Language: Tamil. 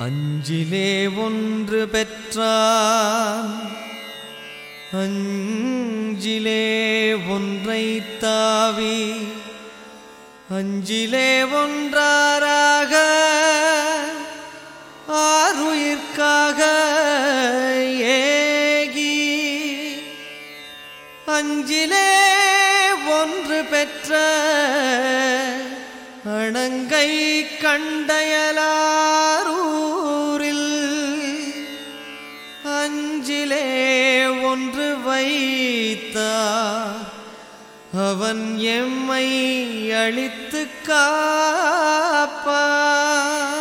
அஞ்சிலே ஒன்று பெற்றான் அஞ்சிலே ஒன்றை தாவி அஞ்சிலே ஒன்றாராக ஆறுயிர்க்காக ஏகி அஞ்சிலே ஒன்று பெற்ற அணங்கை கண்டையலாரூரில் அஞ்சிலே ஒன்று வைத்தார் அவன் எம்மை அழித்து காப்பார்